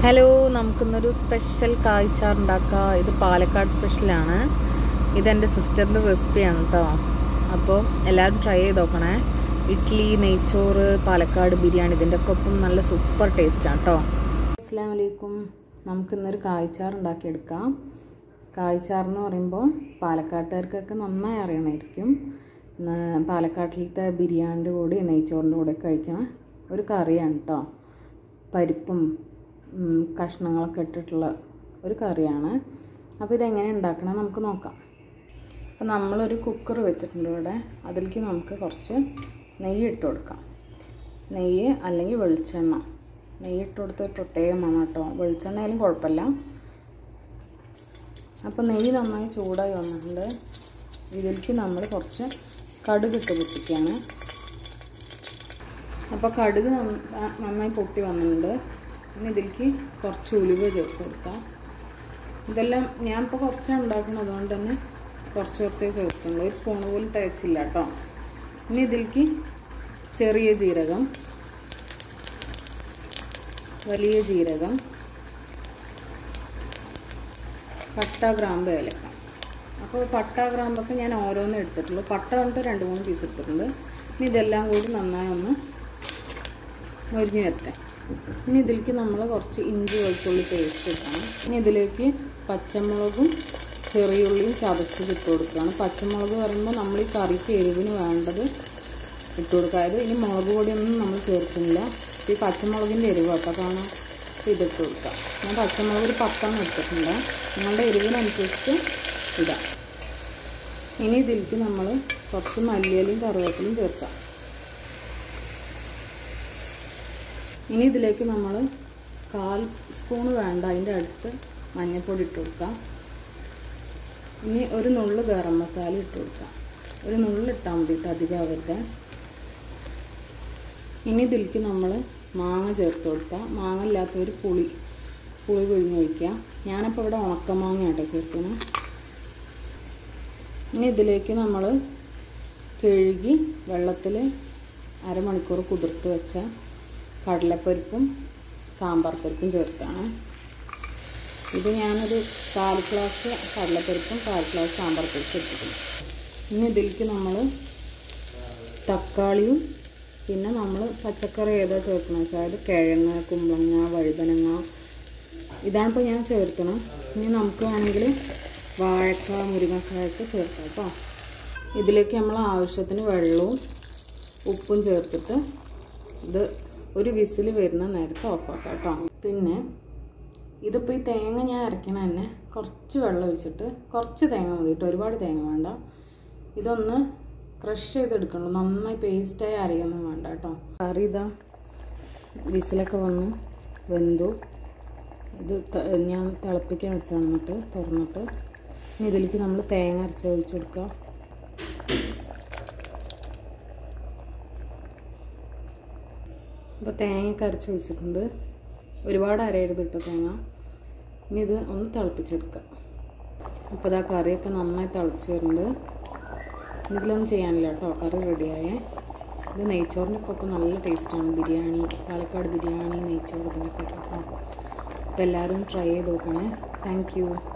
hello നമുക്കിന്നൊരു special കായ്ച്ചാർ ഉണ്ടാക്കാം ഇത് പാലക്കാട് സ്പെഷ്യലാണ് ഇതെൻ്റെ സിസ്റ്ററിൻ്റെ റെസിപ്പിയാണ് കേട്ടോ അപ്പോൾ എല്ലാവരും ട്രൈ ചെയ്ത് നോക്കണേ ഇഡ്ഡലി നെയ്ച്ചോറ് പാലക്കാട് ബിരിയാണി ഇതിൻ്റെ ഒക്കെ ഒപ്പം നല്ല സൂപ്പർ ടേസ്റ്റാണ് കേട്ടോ അസ്സാം വലൈക്കും നമുക്കിന്നൊരു കായ്ച്ചാർ ഉണ്ടാക്കിയെടുക്കാം കായ്ച്ചാർ എന്ന് പറയുമ്പോൾ പാലക്കാട്ടുകാർക്കൊക്കെ നന്നായി അറിയണമായിരിക്കും ന- പാലക്കാട്ടിലത്തെ ബിരിയാണിൻ്റെ കൂടെ നെയ്ച്ചോറിൻ്റെ കൂടെ കഴിക്കണ ഒരു കറിയാണ് കേട്ടോ പരിപ്പും ഉം, കഷ്ണങ്ങളൊക്കെ ഇട്ടിട്ടുള്ള ഒരു കറിയാണ് അപ്പോൾ ഇതെങ്ങനെ ഉണ്ടാക്കണം നമുക്ക് നോക്കാം അപ്പോൾ നമ്മളൊരു കുക്കർ വെച്ചിട്ടുണ്ട് ഇവിടെ അതിലേക്ക് നമുക്ക് കുറച്ച് നെയ്യ് ഇട്ട് കൊടുക്കാം നെയ്യ് അല്ലെങ്കിൽ വെളിച്ചെണ്ണ നെയ്യ് ഇട്ട് കൊടുത്ത് ഒരു പ്രത്യേക മണം കേട്ടോ വെളിച്ചെണ്ണ ആയാലും കുഴപ്പമില്ല അപ്പോൾ നെയ്യ് നന്നായി ചൂടായി വന്നിട്ടുണ്ട് ഇതിലേക്ക് നമ്മൾ കുറച്ച് കടുക് ഇട്ട് പൊട്ടിക്കുകയാണ് അപ്പോൾ കടുക് നന്ന- നന്നായി പൊട്ടി വന്നിട്ടുണ്ട് ഇനി ഇതിലേക്ക് കുറച്ച് ഉലുവ ചേർത്ത് കൊടുക്കാം ഇതെല്ലാം ഞാൻ ഇപ്പോൾ കുറച്ചാണ് ഉണ്ടാക്കുന്നത് അതുകൊണ്ട് തന്നെ കുറച്ച് കുറച്ചേ ചേർക്കുള്ളൂ ഒരു സ്പൂൺ പോലും തേച്ചില്ല കേട്ടോ ഇനി ഇതിലേക്ക് ചെറിയ ജീരകം വലിയ ജീരകം പട്ട ഗ്രാമ്പ് ഏലക്ക അപ്പോൾ പട്ട ഗ്രാമ്പൊക്കെ ഞാൻ ഓരോന്നും എടുത്തിട്ടുള്ളൂ പട്ട കൊണ്ട് രണ്ട് മൂന്ന് പീസ് എടുത്തിട്ടുണ്ട് ഇനി ഇതെല്ലാം കൂടി നന്നായി ഒന്ന് മൊരിഞ്ഞ് വരട്ടെ ഇനി ഇതിലേക്ക് നമ്മൾ കുറച്ച് ഇഞ്ചി വെളുത്തുള്ളി പേസ്റ്റ് ഇടണം ഇനി ഇതിലേക്ക് പച്ചമുളകും ചെറിയുള്ളിയും ചതച്ചത് ഇട്ട് കൊടുക്കുകയാണ് പച്ചമുളക് പറയുമ്പോൾ നമ്മൾ ഈ കറിക്ക് എരിവിന് വേണ്ടത് ഇട്ട് കൊടുക്കുക അതായത് ഇനി മുളക് പൊടിയൊന്നും നമ്മൾ ചേർക്കുന്നില്ല ഈ പച്ചമുളകിൻ്റെ എരിവ് കേട്ടോ കാണാം അപ്പോൾ ഇതിട്ട് കൊടുക്കുക ഞാൻ പച്ചമുളക് ഒരു പത്തെണ്ണം എടുത്തിട്ടുണ്ട് നിങ്ങളുടെ എരിവിനനുസരിച്ച് ഇടാം ഇനി ഇതിലേക്ക് നമ്മൾ കുറച്ച് മല്ലിയിലയും കറിവേപ്പിലയും ചേർക്കാം ഇനി ഇതിലേക്ക് നമ്മൾ കാൽ സ്പൂൺ വേണ്ട അതിൻ്റെ അടുത്ത് മഞ്ഞൾപ്പൊടി ഇട്ട് കൊടുക്കാം ഇനി ഒരു നുള്ള് ഗരം മസാല ഇട്ട് കൊടുക്കാം ഒരു നുള്ള് ഇട്ടാൽ മതിയിട്ട് അധികം ആവരുത് ഇനി ഇതിലേക്ക് നമ്മൾ മാങ്ങ ചേർത്ത് കൊടുക്കാം മാങ്ങ ഇല്ലാത്തവർ പുളി പുളി പിഴിഞ്ഞ് ഒഴിക്കുക ഞാനപ്പോൾ ഇവിടെ ഉണക്കമാങ്ങ കേട്ടോ ചേർക്കുന്നത് ഇനി ഇതിലേക്ക് നമ്മൾ കഴുകി വെള്ളത്തിൽ അരമണിക്കൂർ കുതിർത്ത് വെച്ച കടലപ്പരിപ്പും സാമ്പാർ പരിപ്പും ചേർത്താണ് ഇത് ഞാനൊരു കാൽ ഗ്ലാസ് കടലപ്പരിപ്പും കാൽ ഗ്ലാസ് സാമ്പാർ പരിപ്പും എടുത്തിട്ടുണ്ട് ഇനി ഇതിലേക്ക് നമ്മൾ തക്കാളിയും പിന്നെ നമ്മൾ പച്ചക്കറി ഏതാ ചേർക്കുന്നത് വെച്ചാൽ അത് കിഴങ്ങ് കുമ്പളങ്ങ വഴുതനങ്ങ ഇതാണിപ്പോൾ ഞാൻ ചേർക്കണം ഇനി നമുക്ക് വേണമെങ്കിൽ വാഴക്ക മുരിങ്ങക്കായൊക്കെ ചേർക്കാം കേട്ടോ ഇതിലേക്ക് നമ്മൾ ആവശ്യത്തിന് വെള്ളവും ഉപ്പും ചേർത്തിട്ട് ഇത് ഒരു വിസിൽ വരുന്ന നേരത്തെ ഓഫാക്കാം കേട്ടോ പിന്നെ ഇതിപ്പോൾ ഈ തേങ്ങ ഞാൻ അരയ്ക്കണ തന്നെ കുറച്ച് വെള്ളം ഒഴിച്ചിട്ട് കുറച്ച് തേങ്ങ മതി കേട്ടോ ഒരുപാട് തേങ്ങ വേണ്ട ഇതൊന്ന് ക്രഷ് ചെയ്തെടുക്കണല്ലോ നന്നായി പേസ്റ്റായി അരയൊന്നും വേണ്ട കേട്ടോ കറി ഇതാ വിസിലൊക്കെ വന്നു വെന്തു ഇത് ത- ഞാൻ തിളപ്പിക്കാൻ വെച്ചാണ് എന്നിട്ട് തുറന്നിട്ട് ഇനി ഇതിലേക്ക് നമ്മൾ തേങ്ങ അരച്ച് ഒഴിച്ചു കൊടുക്കുക അപ്പോൾ തേങ്ങയൊക്കെ അരച്ച് ഒഴിച്ചിട്ടുണ്ട് ഒരുപാട് അരയരുത് ഇട്ടോ തേങ്ങ ഇനി ഇത് ഒന്ന് തിളപ്പിച്ചെടുക്കാം അപ്പോൾ ഇതാ കറിയൊക്കെ നന്നായി തിളച്ച് വരുന്നുണ്ട് ഇനി ഇതിലൊന്നും ചെയ്യാനില്ല കേട്ടോ കറി റെഡിയായേ ഇത് നെയ്ച്ചോറിൻ്റെ ഒക്കെ ഒപ്പം നല്ല ടേസ്റ്റാണ് ബിരിയാണി പാലക്കാട് ബിരിയാണി നെയ്ച്ചോറ് ഇതിൻ്റെ ഒക്കെ കേട്ടോ അപ്പോൾ എല്ലാവരും ട്രൈ ചെയ്ത് നോക്കണേ താങ്ക് യു